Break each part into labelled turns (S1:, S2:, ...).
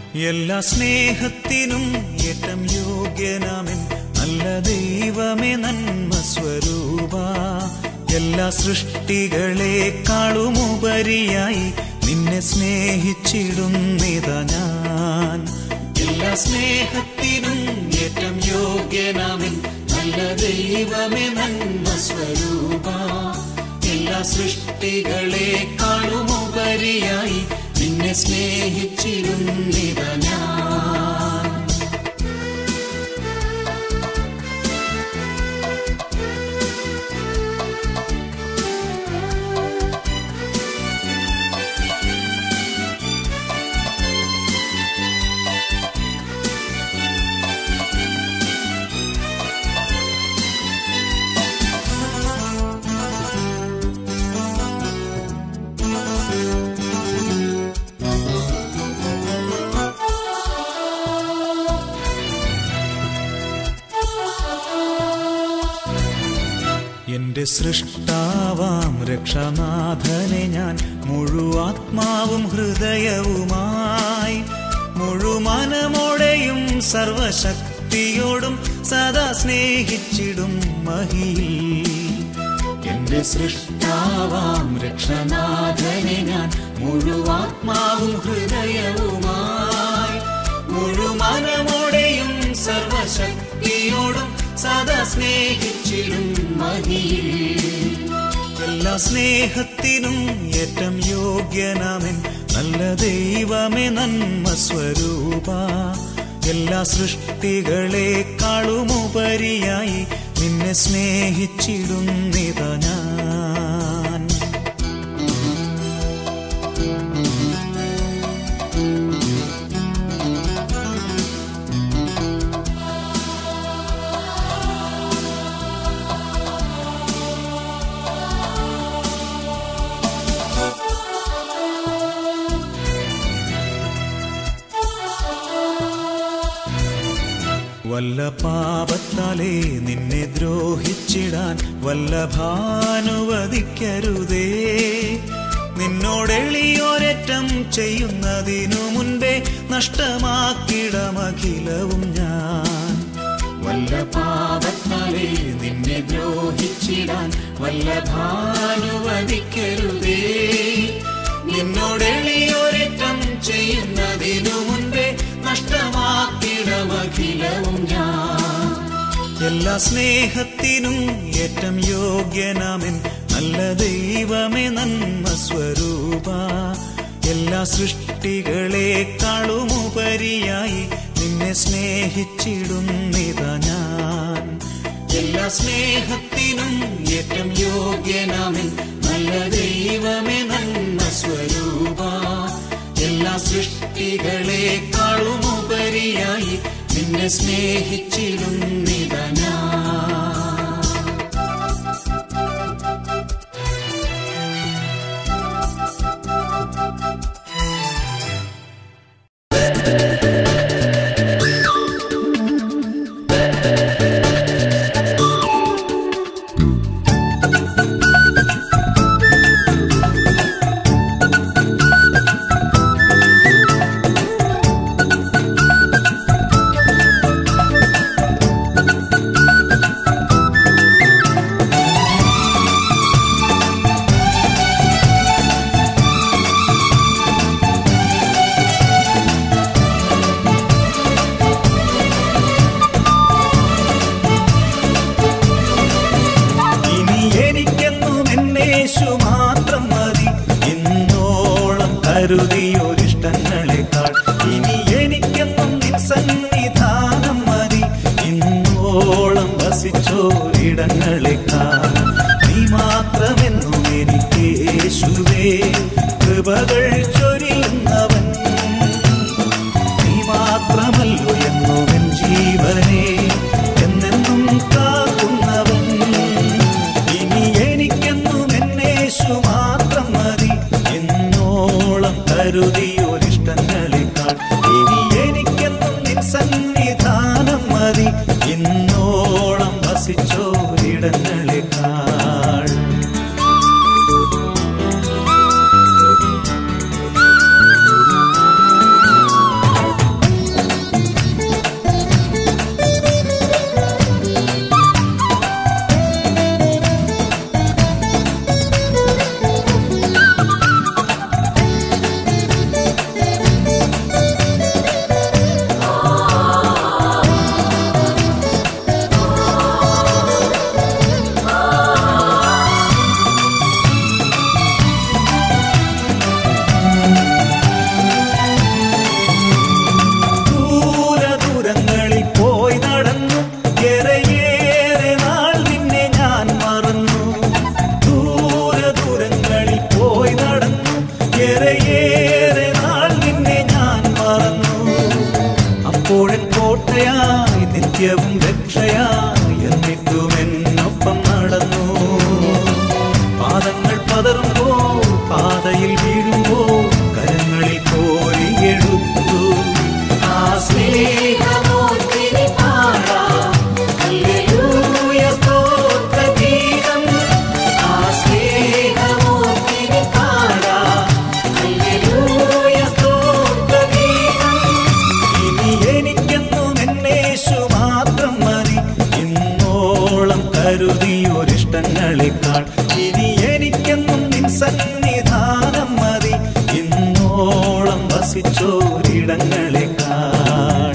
S1: എല്ലാ സ്നേഹത്തിനും ഏറ്റം യോഗ്യനാമൻ നല്ല ദൈവമേ നന്മ സ്വരൂപ എല്ലാ സൃഷ്ടികളെക്കാളും ഉപരിയായി നിന്നെ സ്നേഹിച്ചിടുന്നിതാ ഞാൻ എല്ലാ സ്നേഹത്തിനും ഏറ്റം യോഗ്യനാമൻ നല്ല ദൈവമേ നന്മ സ്വരൂപ എല്ലാ സൃഷ്ടികളെക്കാളും ഉപരിയായി നിന്നെ സ്നേഹിച്ചിരുന്നിത ഞാൻ എന്റെ സൃഷ്ടാവാം രക്ഷനാഥനെ ഞാൻ മുഴുവാത്മാവും ഹൃദയവുമായി മുഴുമനമോടെയും സർവശക്തിയോടും സദാ സ്നേഹിച്ചിടും മഹിയിൽ എന്റെ സൃഷ്ടാവാം രക്ഷനാഥനെ ഞാൻ മുഴുവാത്മാവും ഹൃദയവുമായി മുഴുമനമോടെയും സർവശക്തിയോടും സദാ സ്നേഹിച്ചിടും മഹിയിൽ എല്ലാ സ്നേഹത്തിനും ഏറ്റം യോഗ്യനാമൻ നല്ല ദൈവമേ നന്മ സ്വരൂപ എല്ലാ സൃഷ്ടികളെക്കാളും ഉപരിയായി നിന്നെ സ്നേഹിച്ചിടുന്നിതാ ഞാൻ വല്ല പാപത്താലേ നിന്നെ ദ്രോഹിച്ചിടാൻ വല്ലഭാനുവദിക്കരുതേ നിന്നോടെളിയോരറ്റം ചെയ്യുന്നതിനു മുൻപേ നഷ്ടമാക്കിടമഖിലവും ഞാൻ വല്ല പാപത്താലേ നിന്നെ ദ്രോഹിച്ചിടാൻ വല്ലഭാനുവദിക്കരുതേ നിന്നോടെളിയോരറ്റം ചെയ്യുന്നതിനു മുൻപേ നഷ്ടമാക്കിടമഖിലവും ഞാൻ എല്ലാ സ്നേഹത്തിനും ഏറ്റം യോഗ്യനാമൻ നല്ല ദൈവമേ നന്മ സ്വരൂപ എല്ലാ സൃഷ്ടികളെക്കാളും ഉപരിയായി നിന്നെ സ്നേഹിച്ചിടുന്നിതാ ഞാൻ എല്ലാ സ്നേഹത്തിനും ഏറ്റം യോഗ്യനാമൻ നല്ല ദൈവമേ നന്മ സ്വരൂപ എല്ലാ സൃഷ്ടികളെക്കാളും ഉപരിയായി നിന്നെ സ്നേഹിച്ചിടുന്നിതാ ഞാൻ ഇനി എനിക്കെന്നും എന്നേശു മാത്രം മതി ഇന്നോളം കരുതിയൊരിഷ്ടങ്ങളെക്കാൾ ഇനി എനിക്കെന്നും നിൻ സന്നിധാനം മതി ഇന്നോളം വസിച്ചോരിടങ്ങളെക്കാൾ നീ മാത്രമെന്നും എനിക്ക് യേശുവേ കൃപകൾ ചൊരിയുന്നവൻ നീ മാത്രമല്ലോ എന്നുവൻ ജീവനെ എന്നെന്നും കാക്കുന്നവൻ ഇനി എനിക്കെന്നും എന്നേശു മാത്രം മതി എന്നോളം കരുതിയൊരിഷ്ടങ്ങളെക്കാൾ ഇനി എനിക്കെന്നും നിൻ സന്നിധാനം മതി ഇന്നോളം വസിച്ചോരിടങ്ങളെക്കാൾ വസിച്ചോരിടങ്ങളെക്കാൾ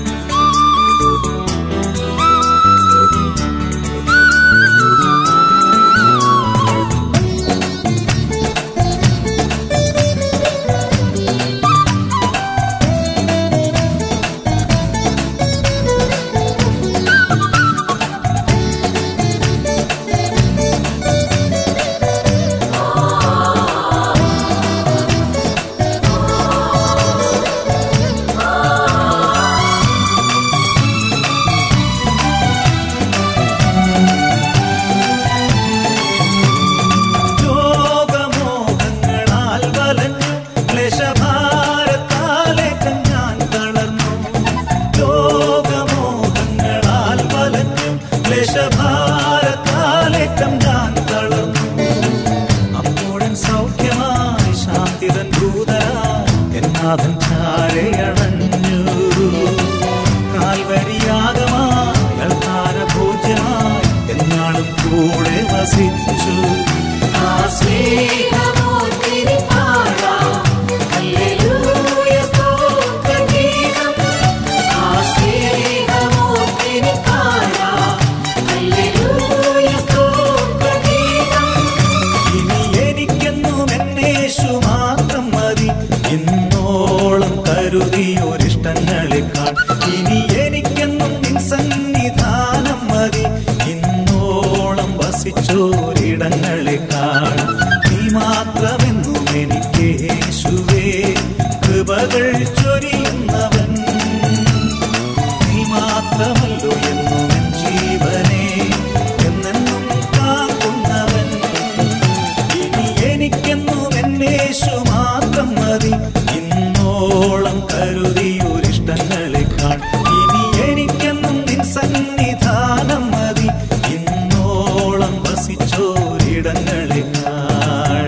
S1: ലോകമോഹങ്ങളാൽ വലഞ്ഞു ക്ലേശഭാരത്താലേറ്റം ഞാൻ തളർന്നു ലോകമോഹങ്ങളാൽ വലഞ്ഞു ക്ലേശഭാരത്താലേറ്റം ഞാൻ തളർന്നു അപ്പോഴൻ സൗഖ്യമായി ശാന്തിതൻ ഭൂതരായി എന്നാഥൻ ചാരയണഞ്ഞു കാൽവരിയാകമായി അൾത്താരഭോജ്യമായി എന്നാളും കൂടെ വസിച്ചു ആ സ്നേഹമോർത്തിനി പാടാം. ഹല്ലേലൂയ സ്തോത്രഗീതം. ആ സ്നേഹമോർത്തിനി പാടാം. ഹല്ലേലൂയ സ്തോത്രഗീതം. ഇനി എനിക്കെന്നും എന്നേശു മാത്രം മതി ഇന്നോളം കരുതിയൊരിഷ്ടങ്ങളെക്കാൾ ഇനി എനിക്കെന്നും നിൻ സന്നിധാനം മതി ഇന്നോളം വസിച്ചോരിടങ്ങളെക്കാൾ നീ മാത്രമെന്നും എനിക്ക് യേശുവേ കൃപകൾ ചൊരിയുന്നവൻ നീ മാത്രമല്ലോ എന്നും എൻ ജീവനെ എന്നെന്നും കാക്കുന്നവൻ ഇനി എനിക്കെന്നും എന്നേശു മാത്രം മതി ഇന്നോളം കരുതിയൊരിഷ്ടങ്ങളെക്കാൾ ഇനി എനിക്കെന്നും നിൻ സന്നിധാനം മതി ഇന്നോളം വസിച്ചോരിടങ്ങളെക്കാൾ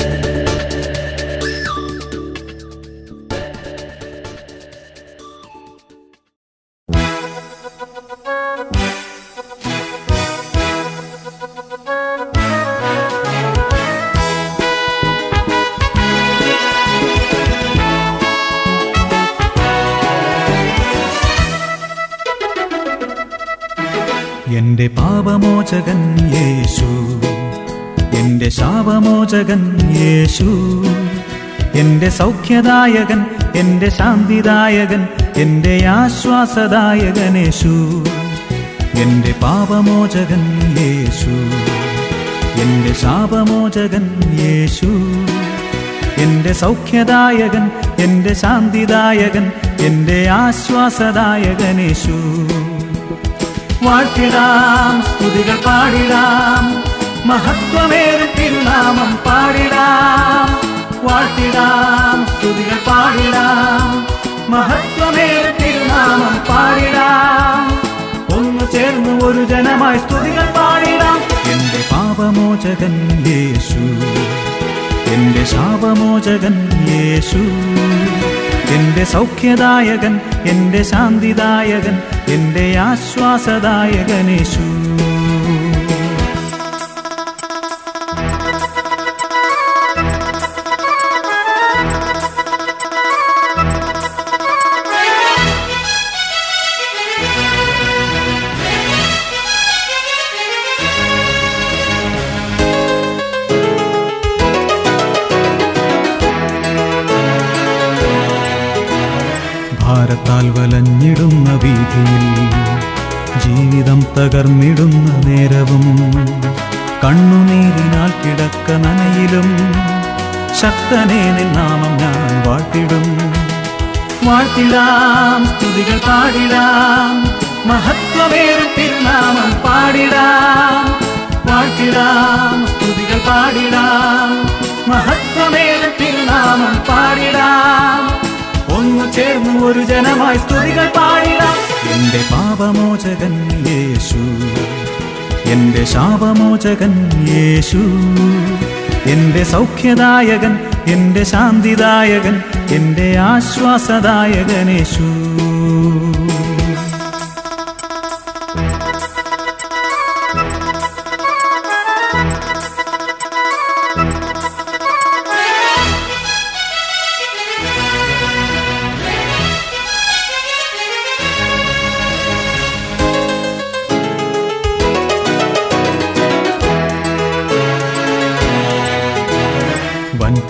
S2: എന്റെ പാപമോചകൻ യേശു എന്റെ ശാപമോചകൻ യേശു എന്റെ സൗഖ്യദായകൻ എന്റെ ശാന്തിദായകൻ എന്റെ ആശ്വാസദായകൻ യേശു എന്റെ പാപമോചകൻ യേശു എന്റെ ശാപമോചകൻ യേശു എന്റെ സൗഖ്യദായകൻ എന്റെ ശാന്തിദായകൻ എന്റെ ആശ്വാസദായകൻ യേശു വാഴ്ത്തിടാം സ്തുതികൾ പാടിടാം മഹത്വമേറെ തിരുനാമം പാടിടാം വാഴ്ത്തിടാം സ്തുതികൾ പാടിടാം മഹത്വമേറെ തിരുനാമം പാടിടാം ഒന്നു ചേർന്ന് ഒരു ജനമായി സ്തുതികൾ പാടിടാം എന്റെ പാപമോചകൻ യേശു എന്റെ ശാപമോചകൻ യേശു എന്റെ സൗഖ്യദായകൻ എന്റെ ശാന്തിദായകൻ എന്റെ ആശ്വാസദായകൻ യേശു ഭാരത്താൽ വലഞ്ഞിടുന്ന വീതിയിൽ ജീവിതം തകർന്നിടുന്ന നേരവും കണ്ണുനീരിനാൽ കിടക്ക നനയിലും ശക്തനെ നിൻ നാമം ഞാൻ വാഴ്ത്തിടും വാഴ്ത്തിടാം സ്തുതികൾ പാടിടാം മഹത്വമേറും തിരുനാമം പാടിടാം വാഴ്ത്തിടാം സ്തുതികൾ പാടിടാം മഹത്വമേറും തിരുനാമം പാടിടാം ഒന്നു ചേർന്ന് ഒരു ജനമായി സ്തുതികൾ പാടിടാം എന്റെ പാപമോചകൻ യേശു എന്റെ ശാപമോചകൻ യേശു എന്റെ സൗഖ്യദായകൻ എന്റെ ശാന്തിദായകൻ എന്റെ ആശ്വാസദായകൻ യേശു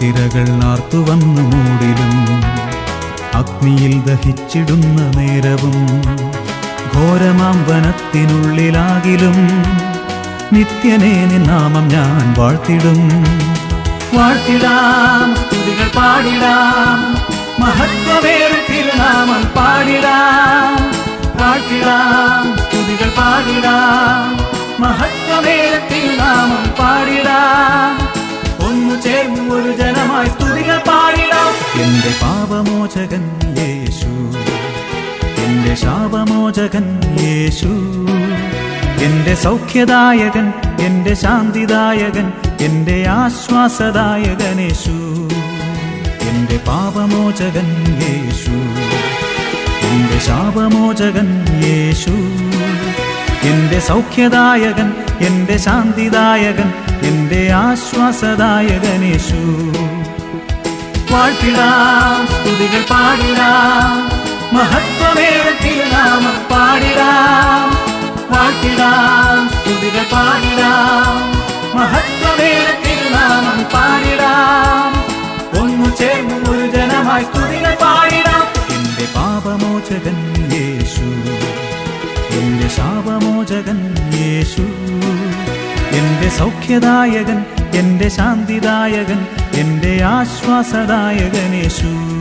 S2: തിരകൾ ആർത്തു വന്നു മൂടിലും അഗ്നിയിൽ ദഹിച്ചിടുന്ന നേരവും ഘോരമാം വനത്തിനുള്ളിലാകിലും നിത്യനേ നിന്നാമം ഞാൻ വാഴ്ത്തിടും വാഴ്ത്തിടാം സ്തുതികൾ പാടിടാം മഹത്വമേറും തിരുനാമം പാടിടാം വാഴ്ത്തിടാം സ്തുതികൾ പാടിടാം മഹത്വമേറും തിരുനാമം പാടിടാം ഒന്നു ചേർന്ന് ഒരു ജനമായി സ്തുതികൾ പാടിടാം എന്റെ പാപമോചകൻ യേശു എന്റെ ശാപമോചകൻ യേശു എന്റെ സൗഖ്യദായകൻ എന്റെ ശാന്തിദായകൻ എന്റെ ആശ്വാസദായകൻ യേശു എന്റെ പാപമോചകൻ യേശു എന്റെ ശാപമോചകൻ യേശു എന്റെ സൗഖ്യദായകൻ എന്റെ ശാന്തിദായകൻ എന്റെ ആശ്വാസദായകൻ യേശു വാഴ്ത്തിടാം സ്തുതികൾ പാടിടാം മഹത്വമേറെ തിരുനാമം പാടിടാം വാഴ്ത്തിടാം സ്തുതികൾ പാടിടാം മഹത്വമേറെ തിരുനാമം പാടിടാം ഒന്നു ചേർന്ന് ഒരു ജനമായി സ്തുതികൾ പാടിടാം എന്റെ പാപമോചകൻ യേശു എന്റെ ശാപമോചകൻ യേശു എന്റെ സൗഖ്യദായകൻ എന്റെ ശാന്തിദായകൻ എന്റെ ആശ്വാസദായകൻ യേശു